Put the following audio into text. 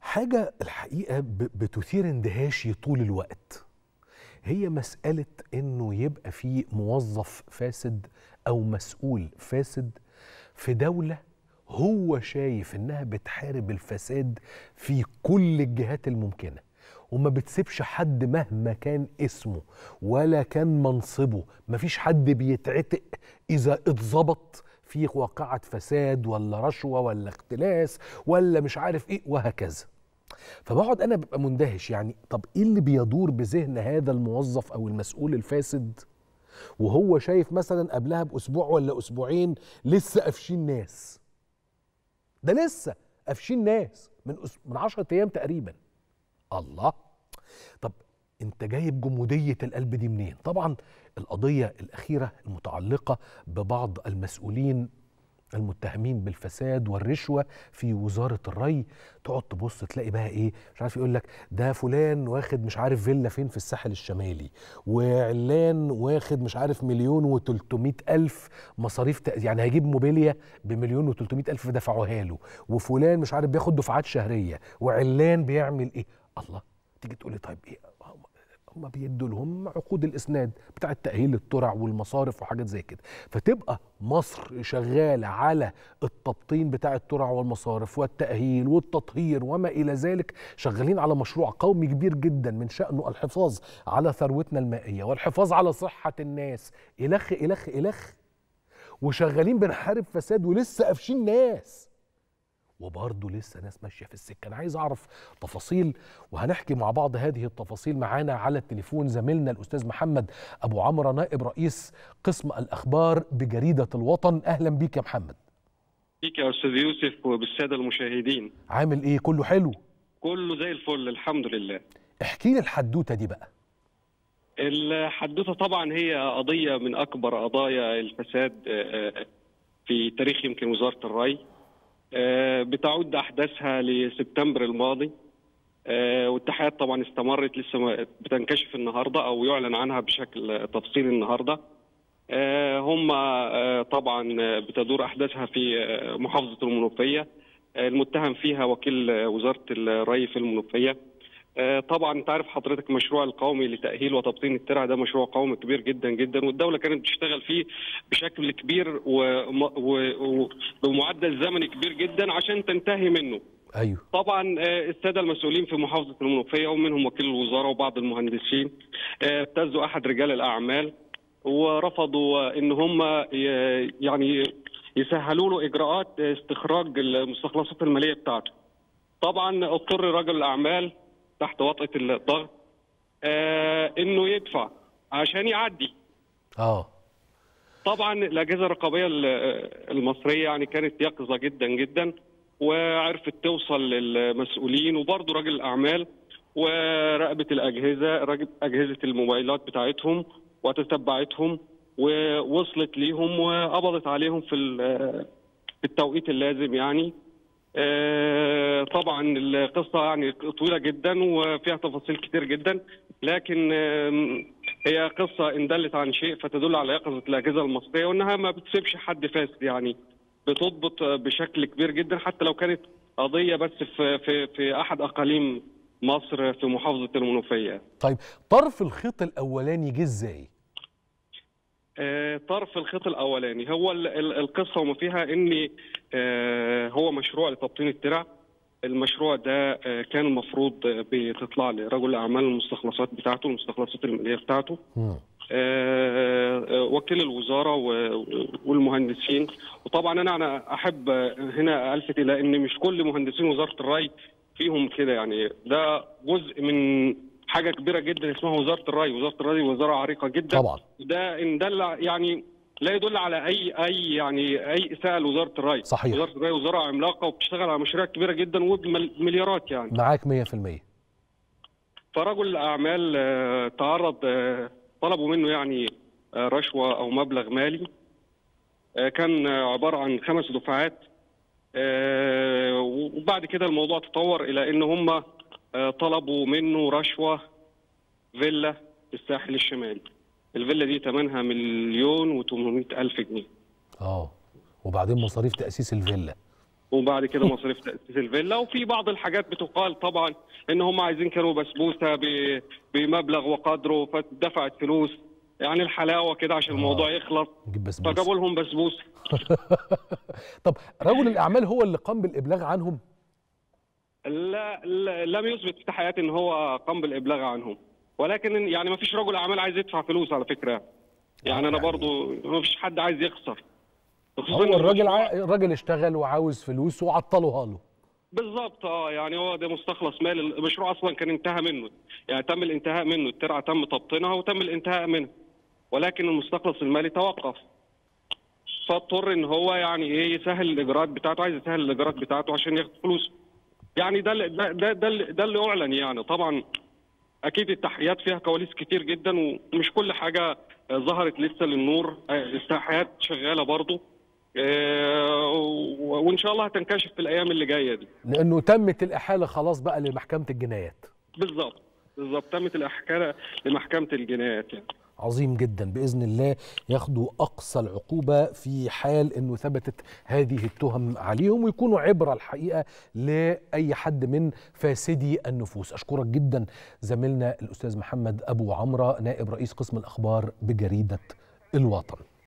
حاجة الحقيقة ب- بتثير اندهاشي طول الوقت هي مسألة إنه يبقى في موظف فاسد أو مسؤول فاسد في دولة هو شايف إنها بتحارب الفساد في كل الجهات الممكنة وما بتسيبش حد مهما كان اسمه ولا كان منصبه مفيش حد بيتعتق إذا اتظبط في واقعة فساد ولا رشوة ولا اختلاس ولا مش عارف ايه وهكذا فبقعد انا ببقى مندهش يعني طب ايه اللي بيدور بذهن هذا الموظف او المسؤول الفاسد وهو شايف مثلا قبلها باسبوع ولا اسبوعين لسه قافشين ناس ده لسه قافشين ناس من أس... من 10 ايام تقريبا الله طب انت جايب جموديه القلب دي منين طبعا القضيه الاخيره المتعلقه ببعض المسؤولين المتهمين بالفساد والرشوه في وزاره الري تقعد تبص تلاقي بقى ايه مش عارف يقول لك ده فلان واخد مش عارف فيلا فين في الساحل الشمالي وعلان واخد مش عارف مليون و300 الف مصاريف تق- يعني هيجيب موبيليا بمليون و300 الف دفعوها له وفلان مش عارف بياخد دفعات شهريه وعلان بيعمل ايه الله تيجي تقول لي طيب ايه هم- هم بيدوا لهم عقود الاسناد بتاع تاهيل الترع والمصارف وحاجات زي كده فتبقى مصر شغاله على التبطين بتاع الترع والمصارف والتاهيل والتطهير وما الى ذلك شغالين على مشروع قومي كبير جدا من شانه الحفاظ على ثروتنا المائيه والحفاظ على صحه الناس الخ الخ الخ وشغالين بنحارب فساد ولسه قافشين ناس وبرضه لسه ناس ماشيه في السكه انا عايز اعرف تفاصيل وهنحكي مع بعض هذه التفاصيل معانا على التليفون زميلنا الاستاذ محمد ابو عمرو نائب رئيس قسم الاخبار بجريده الوطن اهلا بيك يا محمد بيك يا استاذ يوسف وبالساده المشاهدين عامل ايه كله حلو كله زي الفل الحمد لله احكي لي الحدوته دي بقى الحدوته طبعا هي قضيه من اكبر قضايا الفساد آه، في تاريخ يمكن وزاره الري آه، بتعود احداثها لسبتمبر الماضي آه، والتحقيقات طبعا استمرت لسه ما- بتنكشف النهارده او يعلن عنها بشكل تفصيلي النهارده آه، هم آه، طبعا آه، بتدور احداثها في آه، محافظه المنوفيه آه، المتهم فيها وكيل آه، وزاره الري في المنوفيه آه، طبعا انت عارف حضرتك مشروع القومي لتاهيل وتبطين الترع ده مشروع قومي كبير جدا جدا والدوله كانت بتشتغل فيه بشكل كبير وم- و- وبمعدل زمني كبير جدا عشان تنتهي منه ايوه طبعا آه، الساده المسؤولين في محافظه المنوفيه ومنهم وكيل الوزاره وبعض المهندسين آه، ابتزوا احد رجال الاعمال ورفضوا ان هم ي- يعني يسهلوا له اجراءات استخراج المستخلصات الماليه بتاعته. طبعا اضطر رجل الاعمال تحت وطأة الضغط آه، انه يدفع عشان يعدي. اه طبعا الاجهزه الرقابيه ال- المصريه يعني كانت يقظه جدا جدا وعرفت توصل للمسؤولين وبرضه راجل الاعمال وراقبت الاجهزه راقبت اجهزه الموبايلات بتاعتهم وتتبعتهم ووصلت ليهم وقبضت عليهم في ال- في التوقيت اللازم يعني آه، طبعا القصه يعني طويله جدا وفيها تفاصيل كتير جدا لكن آم، هي قصه ان دلت عن شيء فتدل على يقظه الاجهزه المصريه وانها ما بتسيبش حد فاسد يعني بتضبط بشكل كبير جدا حتى لو كانت قضيه بس في في في احد اقاليم مصر في محافظه المنوفيه. طيب طرف الخيط الاولاني جه ازاي آه، طرف الخيط الاولاني هو ال- ال- القصه وما فيها ان آه، هو مشروع لتبطين الترع المشروع ده آه، كان المفروض آه، بتطلع لرجل الاعمال المستخلصات بتاعته المستخلصات الماليه بتاعته مم. آه، آه، وكيل الوزاره و- والمهندسين وطبعا انا انا احب آه، هنا الفت الى ان مش كل مهندسين وزاره الري فيهم كده يعني ده جزء من حاجه كبيره جدا اسمها وزاره الري وزاره الري وزاره عريقه جدا طبعا ده ان دل يعني لا يدل على اي اي يعني اي اساءه لوزاره الري صحيح. وزاره الري وزاره عملاقه وبتشتغل على مشاريع كبيره جدا وبمليارات يعني معاك 100% فرجل الاعمال آه، تعرض آه، طلبوا منه يعني آه، رشوه او مبلغ مالي آه، كان آه، عباره عن خمس دفعات آه، وبعد كده الموضوع تطور الى ان هم آه، طلبوا منه رشوه فيلا في الساحل الشمالي الفيلا دي ثمنها مليون و800 الف جنيه اه وبعدين مصاريف تاسيس الفيلا وبعد كده مصاريف تاسيس الفيلا وفي بعض الحاجات بتقال طبعا ان هم عايزين كانوا بسبوسه ب- بمبلغ وقدره فدفعت فلوس يعني الحلاوه كده عشان الموضوع يخلص نجيب بسبوسه فجابوا لهم بسبوسه طب رجل الاعمال هو اللي قام بالابلاغ عنهم لا, لا لم يثبت في حياتي ان هو قام بالابلاغ عنهم ولكن يعني ما فيش رجل اعمال عايز يدفع فلوس على فكره يعني انا يعني- برضو ما فيش حد عايز يخسر خصوصاً هو إن الراجل المشروع- ع... الراجل اشتغل وعاوز فلوس وعطلوها له بالظبط اه يعني هو ده مستخلص مال المشروع اصلا كان انتهى منه يعني تم الانتهاء منه الترعه تم تبطينها وتم الانتهاء منها ولكن المستخلص المالي توقف فاضطر ان هو يعني ايه يسهل الاجراءات بتاعته عايز يسهل الاجراءات بتاعته عشان ياخد فلوس يعني ده اللي- ده ده ده اللي, ده اللي اعلن يعني طبعا اكيد التحقيقات فيها كواليس كتير جدا ومش كل حاجه آه، ظهرت لسه للنور آه، التحقيقات شغاله برضه آه، و- وان شاء الله هتنكشف في الايام اللي جايه دي لانه تمت الاحاله خلاص بقى لمحكمه الجنايات بالظبط بالظبط تمت الاحكام لمحكمه الجنايات يعني عظيم جدا باذن الله ياخدوا اقصى العقوبه في حال انه ثبتت هذه التهم عليهم ويكونوا عبره الحقيقه لاي حد من فاسدي النفوس اشكرك جدا زميلنا الاستاذ محمد ابو عمره نائب رئيس قسم الاخبار بجريده الوطن